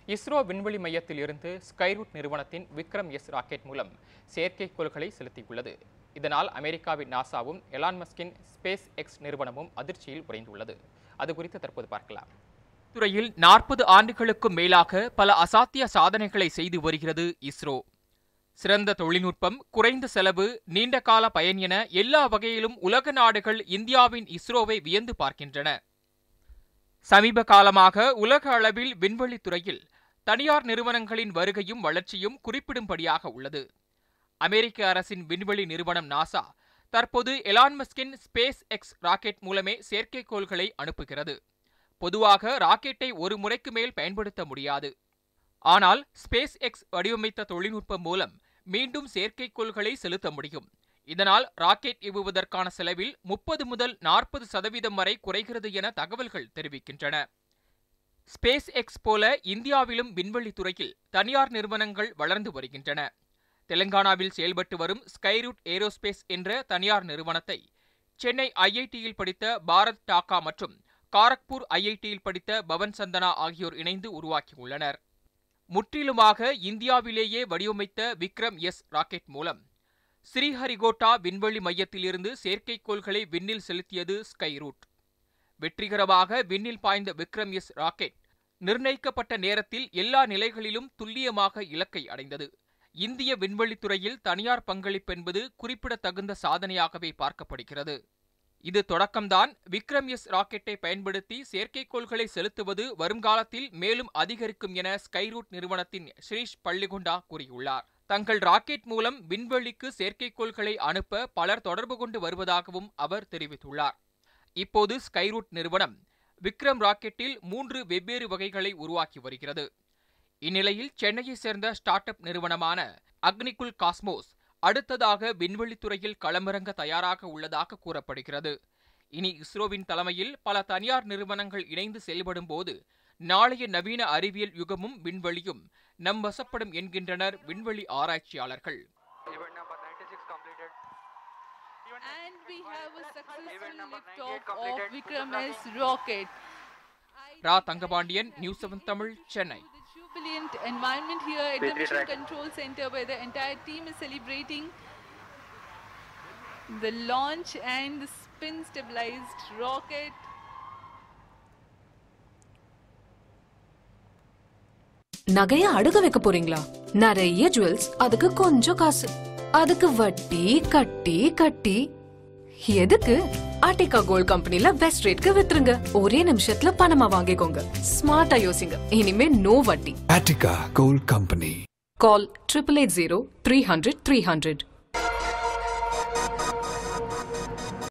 இஸ்ரோ விண்வெளி மையத்தில் இருந்து ஸ்கைரூட் நிறுவனத்தின் விக்ரம் எஸ் ராக்கெட் மூலம் செயற்கைக்கோள்களை செலுத்தியுள்ளது இதனால் அமெரிக்காவின் நாசாவும் எலான் மஸ்கின் ஸ்பேஸ் எக்ஸ் நிறுவனமும் அதிர்ச்சியில் உறைந்துள்ளது அது குறித்து தற்போது பார்க்கலாம் துறையில் நாற்பது ஆண்டுகளுக்கும் மேலாக பல அசாத்திய சாதனைகளை செய்து வருகிறது இஸ்ரோ சிறந்த தொழில்நுட்பம் குறைந்த செலவு நீண்ட கால பயன் என எல்லா வகையிலும் உலக நாடுகள் இந்தியாவின் இஸ்ரோவை வியந்து பார்க்கின்றன சமீப காலமாக உலக அளவில் விண்வெளி துறையில் தனியார் நிறுவனங்களின் வருகையும் வளர்ச்சியும் குறிப்பிடும்படியாக உள்ளது அமெரிக்க அரசின் விண்வெளி நிறுவனம் நாசா தற்போது எலான் மஸ்கின் ஸ்பேஸ் எக்ஸ் ராக்கெட் மூலமே செயற்கைக்கோள்களை அனுப்புகிறது பொதுவாக ராக்கெட்டை ஒரு முறைக்கு மேல் பயன்படுத்த முடியாது ஆனால் ஸ்பேஸ் எக்ஸ் வடிவமைத்த தொழில்நுட்பம் மூலம் மீண்டும் செயற்கைக்கோள்களை செலுத்த முடியும் இதனால் ராக்கெட் ஏவுவதற்கான செலவில் முப்பது முதல் நாற்பது சதவீதம் வரை குறைகிறது என தகவல்கள் தெரிவிக்கின்றன ஸ்பேஸ் எக்ஸ் போல இந்தியாவிலும் விண்வெளி துறையில் தனியார் நிறுவனங்கள் வளர்ந்து வருகின்றன தெலங்கானாவில் செயல்பட்டு வரும் ஸ்கைரூட் ஏரோஸ்பேஸ் என்ற தனியார் நிறுவனத்தை சென்னை ஐஐடியில் படித்த பாரத் டாக்கா மற்றும் காரக்பூர் ஐஐடியில் படித்த பவன் சந்தனா ஆகியோர் இணைந்து உருவாக்கியுள்ளனர் முற்றிலுமாக இந்தியாவிலேயே வடிவமைத்த விக்ரம் எஸ் ராக்கெட் மூலம் ஸ்ரீஹரிகோட்டா விண்வெளி மையத்திலிருந்து செயற்கைக்கோள்களை விண்ணில் செலுத்தியது ஸ்கைரூட் வெற்றிகரமாக விண்ணில் பாய்ந்த விக்ரம் எஸ் ராக்கெட் நிர்ணயிக்கப்பட்ட நேரத்தில் எல்லா நிலைகளிலும் துல்லியமாக இலக்கை அடைந்தது இந்திய விண்வெளித்துறையில் தனியார் பங்களிப்பு என்பது குறிப்பிடத்தகுந்த சாதனையாகவே பார்க்கப்படுகிறது இது தொடக்கம்தான் விக்ரம் எஸ் ராக்கெட்டை பயன்படுத்தி செயற்கைக்கோள்களை செலுத்துவது வருங்காலத்தில் மேலும் அதிகரிக்கும் என ஸ்கைரூட் நிறுவனத்தின் ஸ்ரீஷ் பள்ளிகுண்டா கூறியுள்ளார் தங்கள் ராக்கெட் மூலம் விண்வெளிக்கு செயற்கைக்கோள்களை அனுப்ப பலர் தொடர்பு கொண்டு வருவதாகவும் அவர் தெரிவித்துள்ளார் இப்போது ஸ்கைரூட் நிறுவனம் விக்ரம் ராக்கெட்டில் மூன்று வெவ்வேறு வகைகளை உருவாக்கி வருகிறது இந்நிலையில் சென்னையை சேர்ந்த ஸ்டார்ட் அப் நிறுவனமான அக்னிகுல் காஸ்மோஸ் அடுத்ததாக விண்வெளித்துறையில் களமிறங்க தயாராக உள்ளதாக கூறப்படுகிறது இனி இஸ்ரோவின் தலைமையில் பல தனியார் நிறுவனங்கள் இணைந்து செயல்படும் போது நாளைய நவீன அறிவியல் யுகமும் விண்வெளியும் நம் வசப்படும் என்கின்றனர் விண்வெளி ஆராய்ச்சியாளர்கள் Event number 96 completed. And we have a successful Event number liftoff 98 completed. of Vikram S rocket. Ra Thangapandian news seven Tamil Chennai The jubilant environment here at the P3 Mission track. Control Center where the entire team is celebrating the launch and the spin stabilized rocket. நகைய அடுக வைக்க போறீங்களா நிறைய jewels அதுக்கு கொஞ்சம் காசு அதுக்கு வட்டி கட்டி கட்டி எதுக்கு ஆர்டிகா கோல்ட் கம்பெனில பெஸ்ட் ரேட்க்கு வித்துருங்க ஒரே நிமிஷத்துல பணமா வாங்கிக்கோங்க ஸ்மார்ட்டா யோசிங்க இனிமே நோ வட்டி Attica Gold Company. Call triple eight zero three hundred three hundred